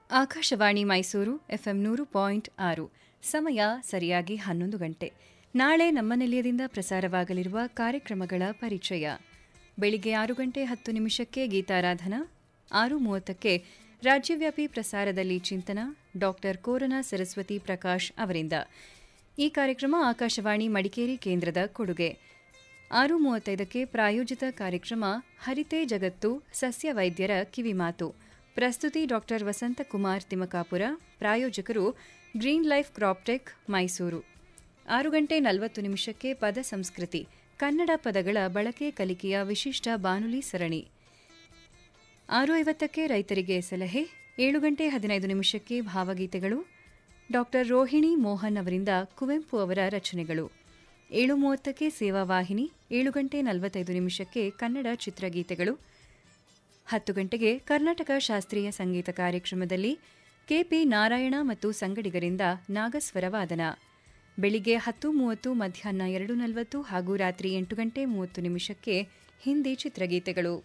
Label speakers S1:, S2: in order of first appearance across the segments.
S1: Akashvani Mysuru FM ನೂರು point ಆರು ಸಮಯ ಸರಿಯಾಗಿ ಹನ್ನೊಂದು ಗಂಟೆ ನಾಳೆ ನಮ್ಮ ನಿಲಯದಿಂದ ಪ್ರಸಾರವಾಗಲಿರುವ ಕಾರ್ಯಕ್ರಮಗಳ ಪರಿಚಯ ಬೆಳಿಗ್ಗೆ ಆರು ಗಂಟೆ ಹತ್ತು ನಿಮಿಷಕ್ಕೆ ಗೀತಾರಾಧನಾ ಆರು ಮೂವತ್ತಕ್ಕೆ ರಾಜ್ಯವ್ಯಾಪಿ ಪ್ರಸಾರದಲ್ಲಿ ಚಿಂತನ ಡಾಕ್ಟರ್ ಕೋರನ ಸರಸ್ವತಿ ಪ್ರಕಾಶ್ ಅವರಿಂದ ಈ ಕಾರ್ಯಕ್ರಮ ಆಕಾಶವಾಣಿ ಮಡಿಕೇರಿ ಕೇಂದ್ರದ ಕೊಡುಗೆ ಆರು ಮೂವತ್ತೈದಕ್ಕೆ ಪ್ರಾಯೋಜಿತ ಕಾರ್ಯಕ್ರಮ ಹರಿತೆ ಜಗತ್ತು ಸಸ್ಯ ವೈದ್ಯರ ಕಿವಿಮಾತು ಪ್ರಸ್ತುತಿ ಡಾಕ್ಟರ್ ವಸಂತಕುಮಾರ್ ತಿಮಕಾಪುರ ಪ್ರಾಯೋಜಕರು ಗ್ರೀನ್ ಲೈಫ್ ಕ್ರಾಪ್ಟೆಕ್ ಮೈಸೂರು ಆರು ಗಂಟೆ ನಲವತ್ತು ನಿಮಿಷಕ್ಕೆ ಪದ ಸಂಸ್ಕೃತಿ ಕನ್ನಡ ಪದಗಳ ಬಳಕೆ ಕಲಿಕೆಯ ವಿಶಿಷ್ಟ ಬಾನುಲಿ ಸರಣಿ ಆರು ಐವತ್ತಕ್ಕೆ ರೈತರಿಗೆ ಸಲಹೆ ಏಳು ಗಂಟೆ ಹದಿನೈದು ನಿಮಿಷಕ್ಕೆ ಭಾವಗೀತೆಗಳು ಡಾಕ್ಟರ್ ರೋಹಿಣಿ ಮೋಹನ್ ಅವರಿಂದ ಕುವೆಂಪು ಅವರ ರಚನೆಗಳು ಏಳು ಮೂವತ್ತಕ್ಕೆ ಸೇವಾವಾಹಿನಿ ಏಳು ಗಂಟೆ ನಲವತ್ತೈದು ನಿಮಿಷಕ್ಕೆ ಕನ್ನಡ ಚಿತ್ರಗೀತೆಗಳು ಹತ್ತು ಗಂಟೆಗೆ ಕರ್ನಾಟಕ ಶಾಸ್ತ್ರೀಯ ಸಂಗೀತ ಕಾರ್ಯಕ್ರಮದಲ್ಲಿ ಕೆಪಿ ನಾರಾಯಣ ಮತ್ತು ಸಂಗಡಿಗರಿಂದ ನಾಗಸ್ವರ ವಾದನ ಬೆಳಿಗ್ಗೆ ಹತ್ತು ಮೂವತ್ತು ಮಧ್ಯಾಹ್ನ ಎರಡು ನಲವತ್ತು ಹಾಗೂ ರಾತ್ರಿ ಎಂಟು ಗಂಟೆ ಮೂವತ್ತು ನಿಮಿಷಕ್ಕೆ ಹಿಂದಿ ಚಿತ್ರಗೀತೆಗಳು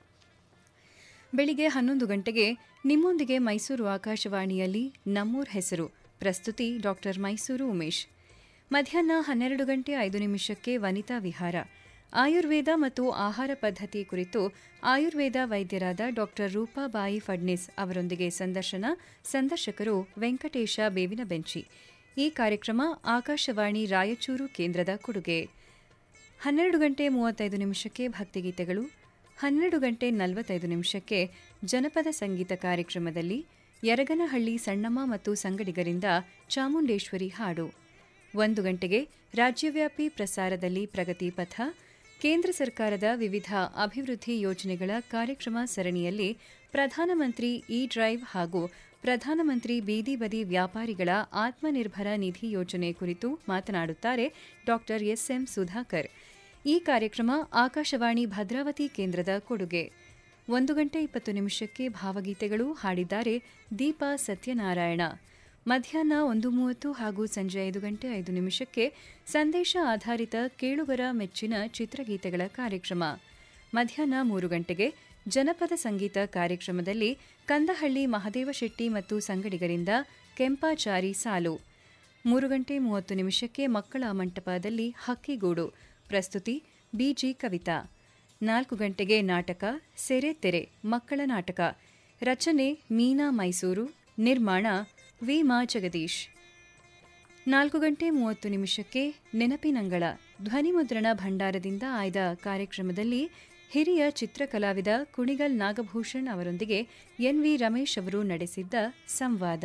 S1: ಬೆಳಿಗ್ಗೆ ಹನ್ನೊಂದು ಗಂಟೆಗೆ ನಿಮ್ಮೊಂದಿಗೆ ಮೈಸೂರು ಆಕಾಶವಾಣಿಯಲ್ಲಿ ನಮ್ಮೂರ್ ಹೆಸರು ಪ್ರಸ್ತುತಿ ಡಾಕ್ಟರ್ ಮೈಸೂರು ಉಮೇಶ್ ಮಧ್ಯಾಹ್ನ ಹನ್ನೆರಡು ಗಂಟೆ ಐದು ನಿಮಿಷಕ್ಕೆ ವನಿತಾ ವಿಹಾರ ಆಯುರ್ವೇದ ಮತ್ತು ಆಹಾರ ಪದ್ಧತಿ ಕುರಿತು ಆಯುರ್ವೇದ ವೈದ್ಯರಾದ ಡಾಕ್ಟರ್ ರೂಪಾಬಾಯಿ ಫಡ್ನಿಸ್ ಅವರೊಂದಿಗೆ ಸಂದರ್ಶನ ಸಂದರ್ಶಕರು ವೆಂಕಟೇಶ ಬೇವಿನ ಬೆಂಚಿ ಈ ಕಾರ್ಯಕ್ರಮ ಆಕಾಶವಾಣಿ ರಾಯಚೂರು ಕೇಂದ್ರದ ಕೊಡುಗೆ ಹನ್ನೆರಡು ಗಂಟೆ ಮೂವತ್ತೈದು ನಿಮಿಷಕ್ಕೆ ಭಕ್ತಿಗೀತೆಗಳು ಹನ್ನೆರಡು ಗಂಟೆ ನಲವತ್ತೈದು ನಿಮಿಷಕ್ಕೆ ಜನಪದ ಸಂಗೀತ ಕಾರ್ಯಕ್ರಮದಲ್ಲಿ ಯರಗನಹಳ್ಳಿ ಸಣ್ಣಮ್ಮ ಮತ್ತು ಸಂಗಡಿಗರಿಂದ ಚಾಮುಂಡೇಶ್ವರಿ ಹಾಡು ಒಂದು ಗಂಟೆಗೆ ರಾಜ್ಯವ್ಯಾಪಿ ಪ್ರಸಾರದಲ್ಲಿ ಪ್ರಗತಿ ಪಥ ಕೇಂದ್ರ ಸರ್ಕಾರದ ವಿವಿಧ ಅಭಿವೃದ್ಧಿ ಯೋಜನೆಗಳ ಕಾರ್ಯಕ್ರಮ ಸರಣಿಯಲ್ಲಿ ಪ್ರಧಾನಮಂತ್ರಿ ಇ ಡ್ರೈವ್ ಹಾಗೂ ಪ್ರಧಾನಮಂತ್ರಿ ಬೀದಿ ಬದಿ ವ್ಯಾಪಾರಿಗಳ ಆತ್ಮನಿರ್ಭರ ನಿಧಿ ಯೋಜನೆ ಕುರಿತು ಮಾತನಾಡುತ್ತಾರೆ ಡಾಕ್ಟರ್ ಎಸ್ಎಂ ಸುಧಾಕರ್ ಈ ಕಾರ್ಯಕ್ರಮ ಆಕಾಶವಾಣಿ ಭದ್ರಾವತಿ ಕೇಂದ್ರದ ಕೊಡುಗೆ ಒಂದು ಗಂಟೆ ಇಪ್ಪತ್ತು ನಿಮಿಷಕ್ಕೆ ಭಾವಗೀತೆಗಳು ಹಾಡಿದ್ದಾರೆ ದೀಪಾ ಸತ್ಯನಾರಾಯಣ ಮಧ್ಯಾಹ್ನ ಒಂದು ಮೂವತ್ತು ಹಾಗೂ ಸಂಜೆ ಐದು ಗಂಟೆ ಐದು ನಿಮಿಷಕ್ಕೆ ಸಂದೇಶ ಆಧಾರಿತ ಕೇಳುಗರ ಮೆಚ್ಚಿನ ಚಿತ್ರಗೀತೆಗಳ ಕಾರ್ಯಕ್ರಮ ಮಧ್ಯಾಹ್ನ ಮೂರು ಗಂಟೆಗೆ ಜನಪದ ಸಂಗೀತ ಕಾರ್ಯಕ್ರಮದಲ್ಲಿ ಕಂದಹಳ್ಳಿ ಮಹದೇವ ಶೆಟ್ಟಿ ಮತ್ತು ಸಂಗಡಿಗರಿಂದ ಕೆಂಪಾಚಾರಿ ಸಾಲು ಮೂರು ಗಂಟೆ ಮೂವತ್ತು ನಿಮಿಷಕ್ಕೆ ಮಕ್ಕಳ ಮಂಟಪದಲ್ಲಿ ಹಕ್ಕಿಗೂಡು ಪ್ರಸ್ತುತಿ ಬಿಜಿ ಕವಿತಾ ನಾಲ್ಕು ಗಂಟೆಗೆ ನಾಟಕ ಸೆರೆ ತೆರೆ ಮಕ್ಕಳ ನಾಟಕ ರಚನೆ ಮೀನಾ ಮೈಸೂರು ನಿರ್ಮಾಣ ವಿ ಮಾ ಜಗದೀಶ್ ನಾಲ್ಕು ಗಂಟೆ ಮೂವತ್ತು ನಿಮಿಷಕ್ಕೆ ನೆನಪಿನಂಗಳ ಧ್ವನಿಮುದ್ರಣ ಭಂಡಾರದಿಂದ ಆಯ್ದ ಕಾರ್ಯಕ್ರಮದಲ್ಲಿ ಹಿರಿಯ ಚಿತ್ರಕಲಾವಿದ ಕುಣಿಗಲ್ ನಾಗಭೂಷಣ್ ಅವರೊಂದಿಗೆ ಎನ್ವಿ ರಮೇಶ್ ಅವರು ನಡೆಸಿದ್ದ ಸಂವಾದ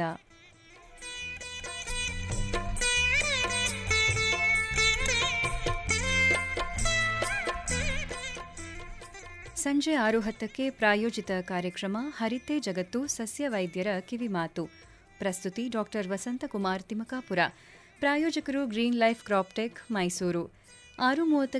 S1: ಸಂಜೆ ಆರು ಹತ್ತಕ್ಕೆ ಪ್ರಾಯೋಜಿತ ಕಾರ್ಯಕ್ರಮ ಹರಿತೆ ಜಗತ್ತು ಸಸ್ಯ ವೈದ್ಯರ ಕಿವಿಮಾತು ಪ್ರಸ್ತುತಿ ಡಾಕ್ಟರ್ ವಸಂತಕುಮಾರ್ ತಿಮಕಾಪುರ ಪ್ರಾಯೋಜಕರು ಗ್ರೀನ್ ಲೈಫ್ ಕ್ರಾಪ್ಟೆಕ್ ಮೈಸೂರು ಆರು ಮೂವತ್ತಕ್ಕೆ